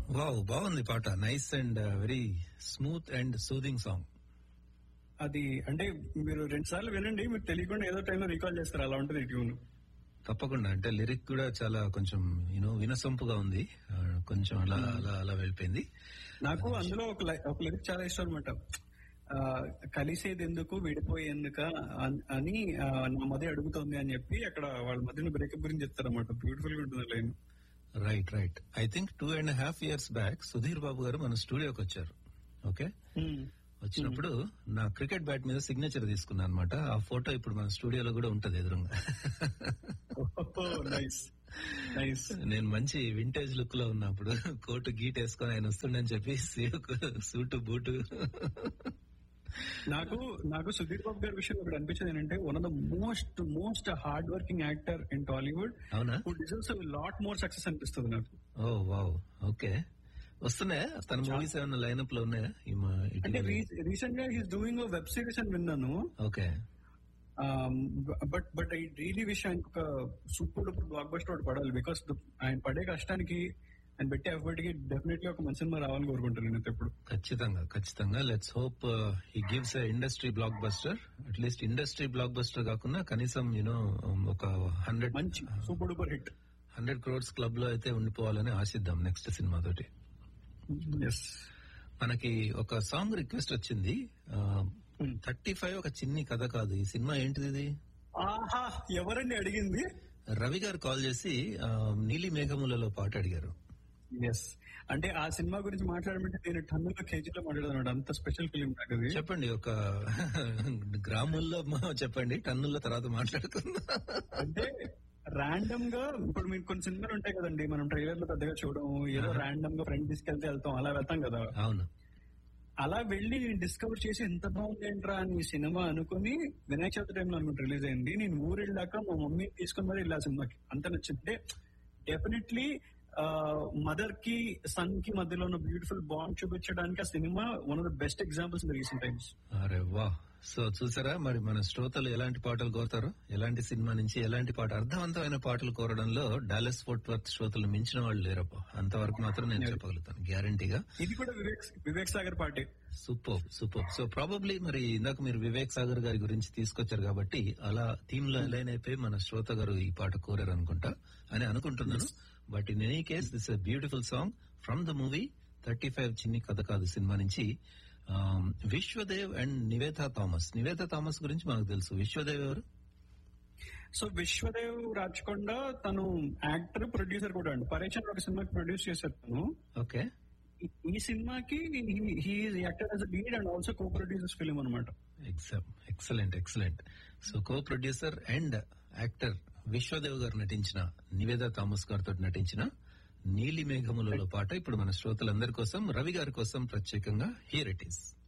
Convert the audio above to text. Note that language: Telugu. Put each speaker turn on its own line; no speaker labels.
వావ్ బాగుంది పాట nice and very smooth and soothing song
అది అంటే మీరు రెండు సార్లు వినండి మీకు తెలియకుండా ఏదో టైంలో రీకాల్ చేస్తారు అలా ఉంటుంది ఈ ట్యూన్
తప్పకుండా అంటే లిరిక్ కూడా చాలా కొంచెం యూనో వినసొంపుగా ఉంది ఆ, కొంచెం అలా అలా అలా వెళ్ళిపోయింది
నాకు అందులో ఒక లై- ఒక లిరిక్ చాలా ఇష్టం అనమాట కలిసేది ఎందుకు విడిపోయేందుక అన్- అని ఆ, నా మధ్య అడుగుతోంది అని చెప్పి అక్కడ వాళ్ళ మధ్యలో బ్రేకప్ గురించి చెప్తారు అనమాట బ్యూటిఫుల్ గా ఉంటుంది line
right right I think two and half years back Sudheer Babu garu మన స్టూడియోకి వచ్చారు ఓకే వచ్చినప్పుడు నా క్రికెట్ బ్యాట్ మీద సిగ్నేచర్ తీసుకున్నాను అనమాట ఆ ఫోటో ఇప్పుడు మన స్టూడియోలో కూడా ఉంటది ఎదురుగా
నైస్ నైస్
నేను మంచి వింటేజ్ లుక్ లో ఉన్నప్పుడు కోటు గీట్ వేసుకొని ఆయన వస్తుండని చెప్పి సూటు బూటు
నాకు నాకు సుధీర్ బాబు గారి విషయం ఒకటి అనిపించింది ఏంటంటే one of the most most hard working actor in Tollywood
అవునా
who deserves lot more success అనిపిస్తుంది నాకు
ఓ వావ్ ఓకే వస్తున్నాయా తన మూవీస్ ఏమైనా లైనప్ లో ఉన్నాయా ఈ మా
అంటే
ఇటీవల?
రీసెంట్ గా హీస్ డూయింగ్ వెబ్ సిరీస్ అని విన్నాను
okay
but but I really wish ఆయనకు ఒక సూపర్ డూపర్ బ్లాక్ బస్టర్ ఒకటి పడాలి బికాస్ ఆయన పడే కష్టానికి ఆయన పెట్టే ఎఫర్ట్ కి డెఫినెట్లీ ఒక మంచి సినిమా రావాలని కోరుకుంటాను నేను ఎప్పుడు
ఖచ్చితంగా ఖచ్చితంగా let's hope he gives a industry blockbuster at least industry blockbuster కాకుండా కనీసం యూనో ఒక హండ్రెడ్
మంచి super duper hit
hundred crores club లో అయితే ఉండిపోవాలని ఆశిద్దాం నెక్స్ట్ సినిమా తోటి
ఎస్
మనకి ఒక సాంగ్ రిక్వెస్ట్ వచ్చింది థర్టీ ఫైవ్ ఒక చిన్ని కథ కాదు ఈ సినిమా ఏంటిది ఇది
ఆహా ఎవరండి అడిగింది
రవి గారు కాల్ చేసి ఆ, నీలి మేఘములలో పాట అడిగారు
ఎస్ అంటే ఆ సినిమా గురించి మాట్లాడమంటే నేను టన్నుల కేజీలో మాట్లాడదాను అంత స్పెషల్ ఫిలిం నాకు అది
చెప్పండి ఒక గ్రాముల్లో మా- చెప్పండి టన్నుల తర్వాత మాట్లాడుకుందాం
అంటే ర్యాండమ్ గా ఇప్పుడు మీకు కొన్ని సినిమాలు ఉంటాయి కదండి మనం ట్రైలర్ లో పెద్దగా చూడడం ఏదో ర్యాండమ్ గా ఫ్రెండ్ తీసుకెళ్తే వెళ్తాం అలా వెళ్తాం కదా
అవును
అలా వెళ్ళి నేను డిస్కవర్ చేసి ఎంత బాగుంది ఏంట్రా అని ఈ సినిమా అనుకుని వినాయక చవితి టైంలో అనుకుంటే రిలీజ్ అయింది నేను ఊరు వెళ్ళాక మా మమ్మీ తీసుకుని మరి వెళ్ళా సినిమాకి అంత నచ్చింది డెఫినెట్లీ మదర్ కి సన్ కి మధ్యలో ఉన్న బ్యూటిఫుల్ బాండ్ చూపించడానికి ఆ cinema one of the best examples in recent times
అరే వా సో చూసారా మరి మన శ్రోతలు ఎలాంటి పాటలు కోరుతారు ఎలాంటి సినిమా నుంచి ఎలాంటి పాట అర్థవంతమైన పాటలు కోరడంలో డాలస్ ఫోర్ట్ వర్త్ శ్రోతలు మించిన వాళ్ళు లేరప్ప అంతవరకు మాత్రం నేను చెప్పగలుగుతాను గ్యారంటీగా
ఇది కూడా Vivek Vivek Sagar party
super super so probably మరి ఇందాక మీరు వివేక్ సాగర్ గారి గురించి తీసుకొచ్చారు కాబట్టి అలా థీమ్ లో అలైన్ అయిపోయి మన శ్రోత గారు ఈ పాట కోరారు అనుకుంటా అని అనుకుంటున్నాను but in any case this a beautiful song from the movie thirty five Chinni Katha Kaadu cinema నుంచి ఆమ్, విశ్వదేవ్ అండ్ నివేతా థామస్ నివేతా థామస్ గురించి మనకు తెలుసు విశ్వదేవ్ ఎవరు
సో విశ్వదేవ్ రాచకొండ తను యాక్టర్ ప్రొడ్యూసర్ కూడా అండి పరేషన్ ఒక సినిమాకి ప్రొడ్యూస్ చేశారు తను
ఓకే
ఈ- ఈ సినిమాకి he actor as lead and also co producers film అనమాట
excellent excellent so co producer and actor Vishwadev garu నటించిన నివేదా థామస్ గారితో నటించిన నీలి మేఘములలో పాట ఇప్పుడు మన శ్రోతలందరి కోసం రవి గారి కోసం ప్రత్యేకంగా హియర్ ఇట్ ఈస్